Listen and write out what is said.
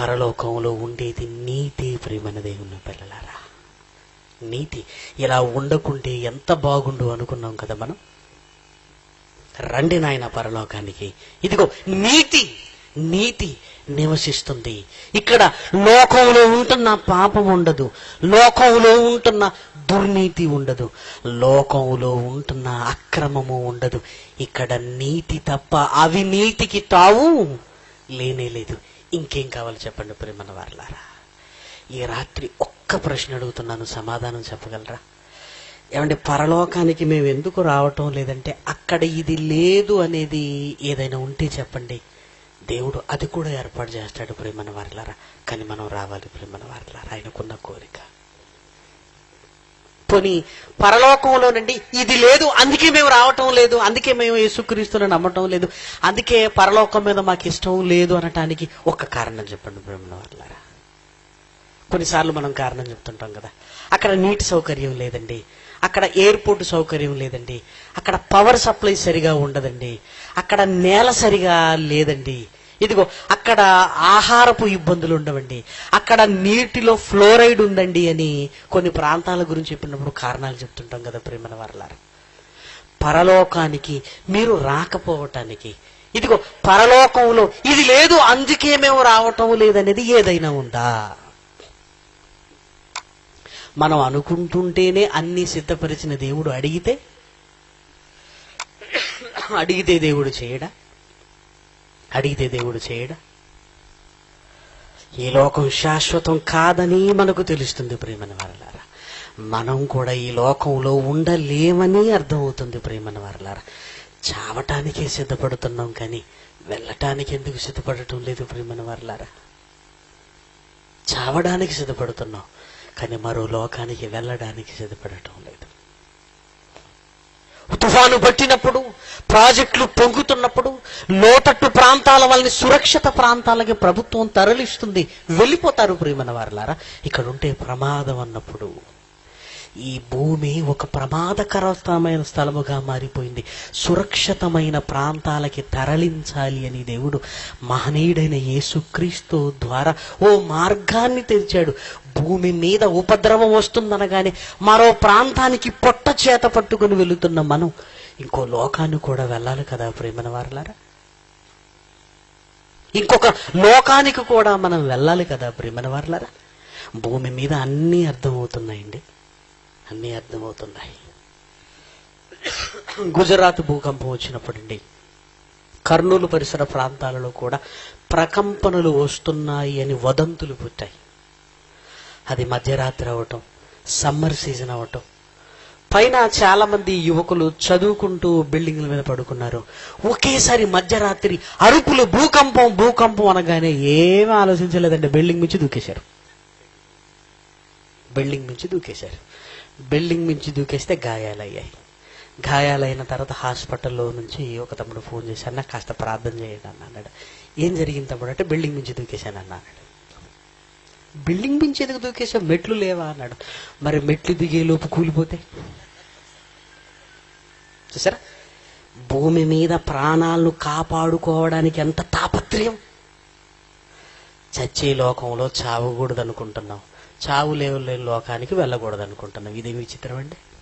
పరలోకంలో ఉండేది నీతి ప్రియమైన దేవుని పిల్లలారా నీతి ఇలా ఉండకుంటే ఎంత బాగుండు అనుకున్నాం కదా మనం రండి నాయన పరలోకానికి ఇదిగో నీతి నీతి నివసిస్తుంది ఇక్కడ లోకంలో ఉంటున్న పాపం ఉండదు లోకంలో ఉంటున్న దుర్నీతి ఉండదు లోకంలో ఉంటున్న అక్రమము ఉండదు ఇక్కడ నీతి తప్ప అవినీతికి తావు లేనే లేదు ఇంకేం కావాలి చెప్పండి ప్రేమన వారలారా ఈ రాత్రి ఒక్క ప్రశ్న అడుగుతున్నాను సమాధానం చెప్పగలరా ఏమంటే పరలోకానికి మేము ఎందుకు రావటం లేదంటే అక్కడ ఇది లేదు అనేది ఏదైనా ఉంటే చెప్పండి దేవుడు అది కూడా ఏర్పాటు చేస్తాడు ప్రేమన వారిలారా కానీ మనం రావాలి ప్రేమన వారిలారా ఆయనకున్న కోరిక పోనీ పరలోకంలోనండి ఇది లేదు అందుకే మేము రావటం లేదు అందుకే మేము యేసుక్రీస్తుని నమ్మటం లేదు అందుకే పరలోకం మీద మాకు ఇష్టం లేదు అనటానికి ఒక్క కారణం చెప్పండి బ్రహ్మణ వాళ్ళారా కొన్నిసార్లు మనం కారణం చెప్తుంటాం కదా అక్కడ నీటి సౌకర్యం లేదండి అక్కడ ఎయిర్పోర్ట్ సౌకర్యం లేదండి అక్కడ పవర్ సప్లై సరిగా ఉండదండి అక్కడ నేల సరిగా లేదండి ఇదిగో అక్కడ ఆహారపు ఇబ్బందులు ఉండవండి అక్కడ నీటిలో ఫ్లోరైడ్ ఉందండి అని కొన్ని ప్రాంతాల గురించి చెప్పినప్పుడు కారణాలు చెప్తుంటాం కదా ప్రేమల వారలారా పరలోకానికి మీరు రాకపోవటానికి ఇదిగో పరలోకంలో ఇది లేదు అందుకే మేము రావటం లేదనేది ఏదైనా ఉందా మనం అనుకుంటుంటేనే అన్ని సిద్ధపరిచిన దేవుడు అడిగితే అడిగితే దేవుడు చేయడా అడిగితే దేవుడు చేయడా ఈ లోకం శాశ్వతం కాదని మనకు తెలుస్తుంది ప్రేమన వారలారా మనం కూడా ఈ లోకంలో ఉండలేమని అర్థమవుతుంది ప్రేమన వారలారా చావటానికే సిద్ధపడుతున్నాం కానీ వెళ్ళటానికి ఎందుకు సిద్ధపడటం లేదు ప్రేమన వారలారా చావడానికి సిద్ధపడుతున్నాం కానీ మరో లోకానికి వెళ్ళడానికి సిద్ధపడటం లేదు తుఫాను పట్టినప్పుడు ప్రాజెక్టులు పొంగుతున్నప్పుడు లోతట్టు ప్రాంతాల వాళ్ళని సురక్షిత ప్రాంతాలకి ప్రభుత్వం తరలిస్తుంది వెళ్ళిపోతారు ప్రియమన వారలారా ఇక్కడ ఉంటే ప్రమాదం అన్నప్పుడు ఈ భూమి ఒక ప్రమాదకరమైన స్థలముగా మారిపోయింది సురక్షితమైన ప్రాంతాలకి తరలించాలి అని దేవుడు మహనీయుడైన యేసుక్రీస్తు ద్వారా ఓ మార్గాన్ని తెరిచాడు భూమి మీద ఉపద్రవం వస్తుందనగానే మరో ప్రాంతానికి పొట్ట చేత పట్టుకుని వెళుతున్న మనం ఇంకో లోకాన్ని కూడా వెళ్ళాలి కదా ప్రేమన వారలారా ఇంకొక లోకానికి కూడా మనం వెళ్ళాలి కదా ప్రేమన వారలారా భూమి మీద అన్నీ అర్థమవుతున్నాయండి అన్నీ అర్థమవుతున్నాయి గుజరాత్ భూకంపం వచ్చినప్పుడండి కర్నూలు పరిసర ప్రాంతాలలో కూడా ప్రకంపనలు వస్తున్నాయి అని వదంతులు పుట్టాయి అది మధ్యరాత్రి అవటం సమ్మర్ సీజన్ అవటం పైన చాలా మంది యువకులు చదువుకుంటూ బిల్డింగ్ల మీద పడుకున్నారు ఒకేసారి మధ్యరాత్రి అరుపులు భూకంపం భూకంపం అనగానే ఏమీ ఆలోచించలేదండి బిల్డింగ్ నుంచి దూకేశారు బిల్డింగ్ నుంచి దూకేశారు బిల్డింగ్ నుంచి దూకేస్తే గాయాలయ్యాయి గాయాలైన తర్వాత హాస్పిటల్లో నుంచి ఒక తమ్ముడు ఫోన్ చేసి అన్న కాస్త ప్రార్థన చేయండి అన్న అన్నాడు ఏం జరిగింది తమ్ముడు అంటే బిల్డింగ్ నుంచి దూకేశాను అన్న అన్నాడు బిల్డింగ్ నుంచి ఎందుకు దూకేసావు మెట్లు లేవా అన్నాడు మరి మెట్లు దిగే లోపు కూలిపోతే చూసారా భూమి మీద ప్రాణాలను కాపాడుకోవడానికి ఎంత తాపత్రయం చచ్చే లోకంలో చావకూడదు అనుకుంటున్నాం చావు లేవు లేని లోకానికి వెళ్ళకూడదు అనుకుంటున్నాం ఇదేమి విచిత్రం అండి